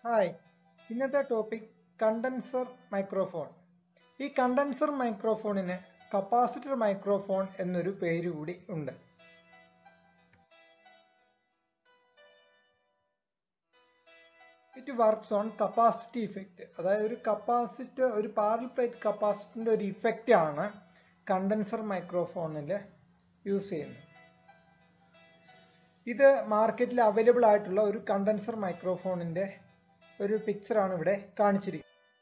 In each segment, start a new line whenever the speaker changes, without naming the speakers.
hi ഇന്നത്തെ topic condenser microphone ഈ condenser മൈക്രോഫോണിന് കപ്പാസിറ്റർ മൈക്രോഫോൺ എന്നൊരു പേര് കൂടി ഉണ്ട് it works on capacity effect അതായത് ഒരു കപ്പാസിറ്റർ ഒരു പാരൽ പ്ലേറ്റ് കപ്പാസിറ്ററിന്റെ ഒരു ഇഫക്റ്റ് ആണ് കണ്ടൻസർ മൈക്രോഫോണിൽ യൂസ് ചെയ്യുന്നത് ഇത് മാർക്കറ്റിൽ അവൈലബിൾ ആയിട്ടുള്ള ഒരു കണ്ടൻസർ മൈക്രോഫോണിന്റെ ഒരു പിക്ചറാണ് ഇവിടെ കാണിച്ചിരിക്കുന്നത്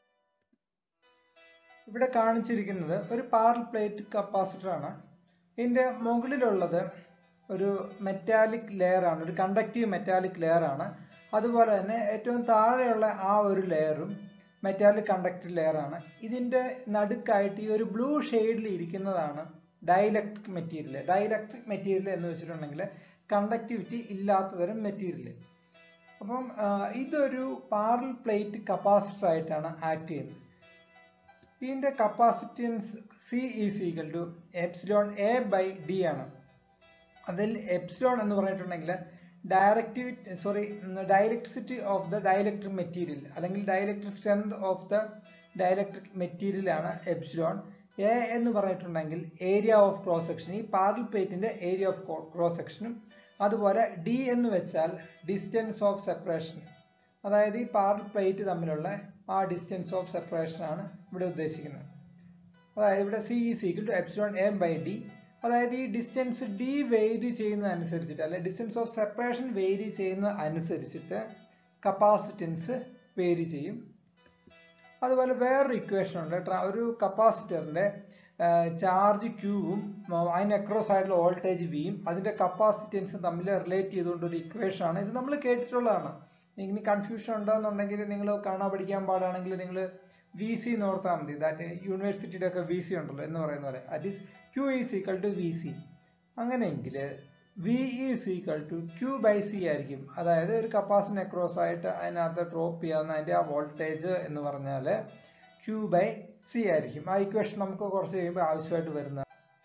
ഇവിടെ കാണിച്ചിരിക്കുന്നത് ഒരു പാരൽ പ്ലേറ്റ് കപ്പാസിറ്റർ ആണ് ഇതിന്റെ മുകളിലുള്ളത് ഒരു മെറ്റാലിക് ലെയർ ആണ് ഒരു കണ്ടക്റ്റീവ് മെറ്റാലിക് ലെയർ ആണ് അതുപോലെ തന്നെ ഏറ്റവും താഴെയുള്ള ആ ഒരു ലെയറും മെറ്റാലിക് കണ്ടക്റ്റീവ് ലെയർ ആണ് ഇതിന്റെ നടുക്കായിട്ട് ഈ ഒരു ബ്ലൂ ഷെയ്ഡിൽ ഇരിക്കുന്നതാണ് ഡൈലക്ട്രിക് മെറ്റീരിയൽ ഡൈലക്ട്രിക് മെറ്റീരിയൽ എന്ന് വെച്ചിട്ടുണ്ടെങ്കിൽ കണ്ടക്ടിവിറ്റി ഇല്ലാത്ത തരം മെറ്റീരിയൽ അപ്പം ഇതൊരു പാരൽ പ്ലേറ്റ് കപ്പാസിറ്റർ ആയിട്ടാണ് ആക്ട് ചെയ്യുന്നത് ഇതിന്റെ capacitance C is equal to epsilon A by D ആണ് അതിൽ എപ്സിലോൺ എന്ന് പറഞ്ഞിട്ടുണ്ടെങ്കിൽ directivity sorry dielectricity of the dielectric material അല്ലെങ്കിൽ dielectric strength of the dielectric material ആണ് എപ്സിലോൺ എ എന്ന് പറഞ്ഞിട്ടുണ്ടെങ്കിൽ ഏരിയ ഓഫ് ക്രോസ് സെക്ഷൻ ഈ പാരൽ പ്ലേറ്റിന്റെ ഏരിയ ഓഫ് ക്രോസ് സെക്ഷനും അതുപോലെ ഡി എന്ന് വെച്ചാൽ ഡിസ്റ്റൻസ് ഓഫ് സെപ്പറേഷൻ അതായത് ഈ പാരൽ പ്ലേറ്റ് തമ്മിലുള്ള ആ ഡിസ്റ്റൻസ് ഓഫ് സെപ്പറേഷൻ ആണ് ഇവിടെ ഉദ്ദേശിക്കുന്നത് അതായത് ഇവിടെ C is equal to epsilon M by D അതായത് ഈ ഡിസ്റ്റൻസ് ഡി വേരി ചെയ്യുന്ന അനുസരിച്ചിട്ട് അല്ലെ ഡിസ്റ്റൻസ് ഓഫ് സെപ്പറേഷൻ വേരി ചെയ്യുന്ന അനുസരിച്ചിട്ട് കപ്പാസിറ്റൻസ് വേരി ചെയ്യും അതുപോലെ വേറൊരു ഇക്വേഷൻ ഉണ്ട് ഒരു കപ്പാസിറ്ററിന്റെ ചാർജ് ക്യൂവും അതിന് അക്രോസ് ആയിട്ടുള്ള വോൾട്ടേജ് വിയും അതിന്റെ കപ്പാസിറ്റൻസും തമ്മിൽ റിലേറ്റ് ചെയ്തുകൊണ്ട് ഒരു ഇക്വേഷൻ ആണ് ഇത് നമ്മൾ കേട്ടിട്ടുള്ളതാണ് ഇനി കൺഫ്യൂഷൻ ഉണ്ടോന്നുണ്ടെങ്കിൽ നിങ്ങൾ കാണാൻ പഠിക്കാൻ പാടാണെങ്കിൽ നിങ്ങൾ വി സി നോർത്താൽ മതി ദാറ്റ് യൂണിവേഴ്സിറ്റിയുടെ ഒക്കെ വി സി ഉണ്ടല്ലോ എന്ന് പറയുന്ന പോലെ that is Q is equal to V C അങ്ങനെയെങ്കിൽ V is equal to Q by C ആയിരിക്കും അതായത് ഒരു കപ്പാസിറ്റി അക്രോസ് ആയിട്ട് അതിനകത്ത് ഡ്രോപ്പ് ചെയ്യാവുന്ന അതിന്റെ ആ വോൾട്ടേജ് എന്ന് പറഞ്ഞാൽ ക്യൂ ബൈ സി ആയിരിക്കും ആ ഇക്വേഷൻ നമുക്ക് കുറച്ച് കഴിയുമ്പോൾ ആവശ്യമായിട്ട് വരുന്ന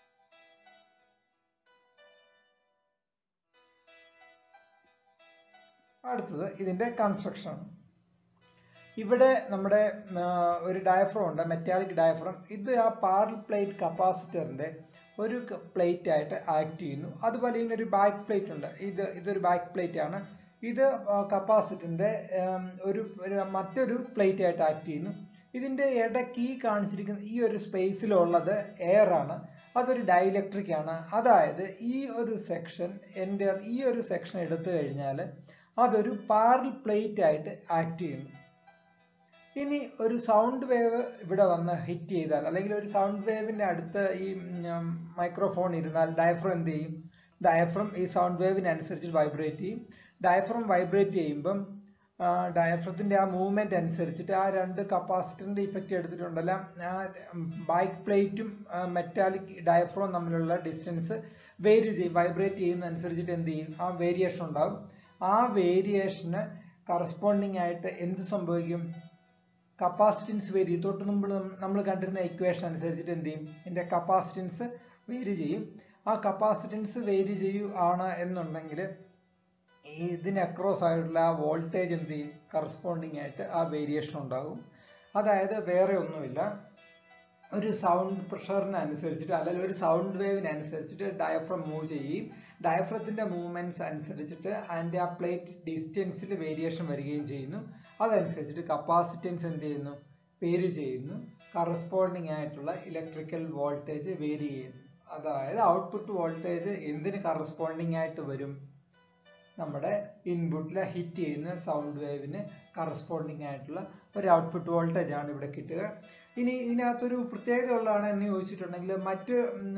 അടുത്തത് ഇതിന്റെ കൺസ്ട്രക്ഷൻ ഇവിടെ നമ്മുടെ ഒരു ഡയഫ്രം ഉണ്ട് മെറ്റാലിക് ഡയഫ്രം ഇത് ആ പാരൽ പ്ലേറ്റ് കപ്പാസിറ്ററിന്റെ ഒരു പ്ലേറ്റ് ആയിട്ട് ആക്ട് ചെയ്യുന്നു അതുപോലെ ഇതിനൊരു ബാക്ക് പ്ലേറ്റ് ഉണ്ട് ഇത് ഇതൊരു ബാക്ക് പ്ലേറ്റ് ആണ് ഇത് കപ്പാസിറ്ററിന്റെ ഒരു മറ്റൊരു പ്ലേറ്റ് ആയിട്ട് ആക്ട് ചെയ്യുന്നു ഇതിന്റെ ഇടയ്ക്ക് ഈ കാണിച്ചിരിക്കുന്ന ഈ ഒരു സ്പേസിലുള്ളത് എയർ ആണ് അതൊരു ഡൈലക്ട്രിക് ആണ് അതായത് ഈ ഒരു സെക്ഷൻ എൻ്റെ ഈ ഒരു സെക്ഷൻ എടുത്തു കഴിഞ്ഞാൽ അതൊരു പാരൽ പ്ലേറ്റ് ആയിട്ട് ആക്ട് ചെയ്യുന്നു ഇനി ഒരു സൗണ്ട് വേവ് ഇവിടെ വന്ന് ഹിറ്റ് ചെയ്താൽ അല്ലെങ്കിൽ ഒരു സൗണ്ട് വേവിന്റെ അടുത്ത് ഈ മൈക്രോഫോൺ ഇരുന്നാൽ ഡയഫ്രം എന്ത് ചെയ്യും ഡയഫ്രം ഈ സൗണ്ട് വേവിന് അനുസരിച്ച് വൈബ്രേറ്റ് ചെയ്യും ഡയഫ്രം വൈബ്രേറ്റ് ചെയ്യുമ്പം ഡയഫ്രത്തിന്റെ ആ മൂവ്മെന്റ് അനുസരിച്ചിട്ട് ആ രണ്ട് കപ്പാസിറ്ററിന്റെ ഇഫക്റ്റ് എടുത്തിട്ടുണ്ടല്ലോ ആ ബൈക്ക് പ്ലേറ്റും മെറ്റാലിക് ഡയഫ്രോം തമ്മിലുള്ള ഡിസ്റ്റൻസ് വേരി ചെയ്യും വൈബ്രേറ്റ് ചെയ്യുന്ന അനുസരിച്ചിട്ട് എന്ത് ചെയ്യും ആ വേരിയേഷൻ ഉണ്ടാവും ആ വേരിയേഷന് കറസ്പോണ്ടിങ് ആയിട്ട് എന്ത് സംഭവിക്കും കപ്പാസിറ്റൻസ് വേരി തൊട്ട് മുമ്പ് നമ്മൾ കണ്ടിരുന്ന ഇക്വേഷൻ അനുസരിച്ചിട്ട് എന്ത് ചെയ്യും ഇതിന്റെ കപ്പാസിറ്റൻസ് വേരി ചെയ്യും ആ കപ്പാസിറ്റൻസ് വേരി ചെയ്യൂ ആണ് എന്നുണ്ടെങ്കിൽ ഇതിന് അക്രോസ് ആയിട്ടുള്ള ആ വോൾട്ടേജ് എന്ത് ചെയ്യും കറസ്പോണ്ടിങ് ആയിട്ട് ആ വേരിയേഷൻ ഉണ്ടാകും അതായത് വേറെ ഒന്നുമില്ല ഒരു സൗണ്ട് പ്രഷറിന് അനുസരിച്ചിട്ട് അല്ലെങ്കിൽ ഒരു സൗണ്ട് വേവിന് അനുസരിച്ചിട്ട് ഡയഫ്രം മൂവ് ചെയ്യും ഡയഫ്രത്തിന്റെ മൂവ്മെന്റ്സ് അനുസരിച്ചിട്ട് അതിന്റെ ആ പ്ലേറ്റ് ഡിസ്റ്റൻസിൽ വേരിയേഷൻ വരികയും ചെയ്യുന്നു അതനുസരിച്ചിട്ട് കപ്പാസിറ്റൻസ് എന്ത് ചെയ്യുന്നു വേരി ചെയ്യുന്നു കറസ്പോണ്ടിങ് ആയിട്ടുള്ള ഇലക്ട്രിക്കൽ വോൾട്ടേജ് വേരി ചെയ്യുന്നു അതായത് ഔട്ട്പുട്ട് വോൾട്ടേജ് എന്തിന് കറസ്പോണ്ടിങ് ആയിട്ട് വരും നമ്മുടെ ഇൻപുട്ടിൽ ഹിറ്റ് ചെയ്യുന്ന സൗണ്ട് വേവിന് കറസ്പോണ്ടിങ് ആയിട്ടുള്ള ഒരു ഔട്ട്പുട്ട് വോൾട്ടേജ് ആണ് ഇവിടെ കിട്ടുക ഇനി ഇതിനകത്തൊരു പ്രത്യേകത ഉള്ളതാണ് എന്ന് ചോദിച്ചിട്ടുണ്ടെങ്കിൽ മറ്റ്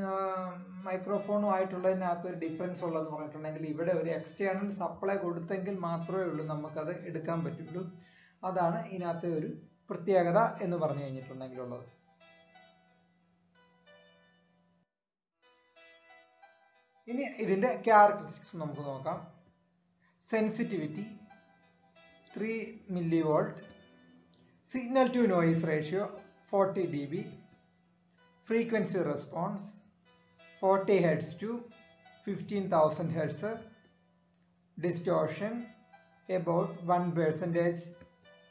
മൈക്രോഫോണുമായിട്ടുള്ളതിനകത്ത് ഒരു ഡിഫറൻസ് ഉള്ളതെന്ന് പറഞ്ഞിട്ടുണ്ടെങ്കിൽ ഇവിടെ ഒരു എക്സ്റ്റേണൽ സപ്ലൈ കൊടുത്തെങ്കിൽ മാത്രമേ ഉള്ളൂ നമുക്കത് എടുക്കാൻ പറ്റുള്ളൂ അതാണ് ഇതിനകത്ത് ഒരു പ്രത്യേകത എന്ന് പറഞ്ഞു കഴിഞ്ഞിട്ടുണ്ടെങ്കിൽ ഉള്ളത് ഇനി ഇതിന്റെ ക്യാരക്ടറിസ്റ്റിക്സ് നമുക്ക് നോക്കാം sensitivity three millivolt signal to noise ratio forty D B frequency response forty hertz to fifteen thousand hertz distortion about 1 percentage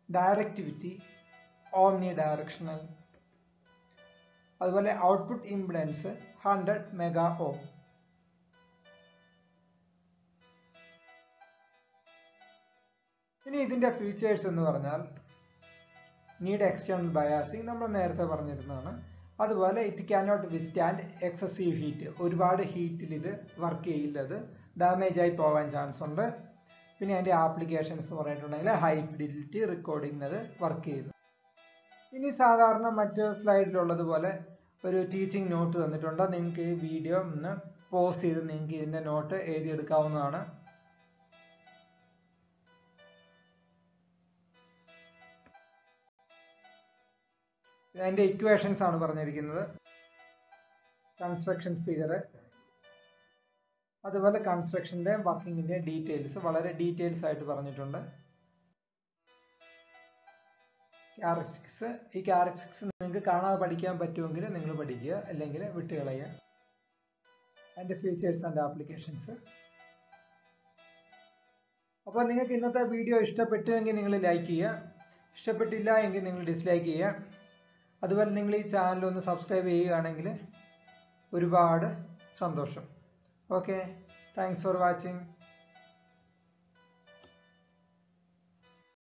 directivity omnidirectional അതുപോലെ output impedance hundred mega ohm ഇനി ഇതിന്റെ features എന്ന് പറഞ്ഞാൽ need external biasing നമ്മൾ നേരത്തെ പറഞ്ഞിരുന്നതാണ് അതുപോലെ it cannot withstand excessive heat ഒരുപാട് ഹീറ്റിൽ ഇത് വർക്ക് ചെയ്യില്ല അത് ഡാമേജ് ആയി പോകാൻ ചാൻസ് ഉണ്ട് പിന്നെ അതിന്റെ ആപ്ലിക്കേഷൻസ് പറഞ്ഞിട്ടുണ്ടെങ്കിൽ ഹൈ ഫിഡിലിറ്റി റെക്കോർഡിംഗിന് അത് വർക്ക് ചെയ്യുന്നു ഇനി സാധാരണ മറ്റ് സ്ലൈഡിലുള്ളതുപോലെ ഒരു ടീച്ചിങ് നോട്ട് തന്നിട്ടുണ്ട് നിങ്ങൾക്ക് ഈ വീഡിയോ ഒന്ന് പോസ് ചെയ്ത് നിങ്ങൾക്ക് ഇതിന്റെ നോട്ട് എഴുതിയെടുക്കാവുന്നതാണ് അതിന്റെ ഇക്വേഷൻസ് ആണ് പറഞ്ഞിരിക്കുന്നത് കൺസ്ട്രക്ഷൻ ഫിഗർ അതുപോലെ കൺസ്ട്രക്ഷന്റെ വർക്കിങ്ങിന്റെ ഡീറ്റെയിൽസ് വളരെ ഡീറ്റെയിൽസ് ആയിട്ട് പറഞ്ഞിട്ടുണ്ട് ക്യാരക്ടറിസ്റ്റിക്സ് ഈ ക്യാരക്ടറിസ്റ്റിക്സ് നിങ്ങൾക്ക് കാണാതെ പഠിക്കാൻ പറ്റുമെങ്കിൽ നിങ്ങൾ പഠിക്കുക അല്ലെങ്കിൽ വിട്ടുകളയുക അതിന്റെ ഫീച്ചേഴ്സ് ആൻഡ് ആപ്ലിക്കേഷൻസ് അപ്പോൾ നിങ്ങൾക്ക് ഇന്നത്തെ വീഡിയോ ഇഷ്ടപ്പെട്ടുവെങ്കിൽ നിങ്ങൾ ലൈക്ക് ചെയ്യുക ഇഷ്ടപ്പെട്ടില്ല എങ്കിൽ നിങ്ങൾ ഡിസ്ലൈക്ക് ചെയ്യുക അതുപോലെ നിങ്ങൾ ഈ ചാനൽ ഒന്ന് സബ്സ്ക്രൈബ് ചെയ്യുകയാണെങ്കിൽ ഒരുപാട് സന്തോഷം ഓക്കെ താങ്ക്സ് ഫോർ വാച്ചിങ്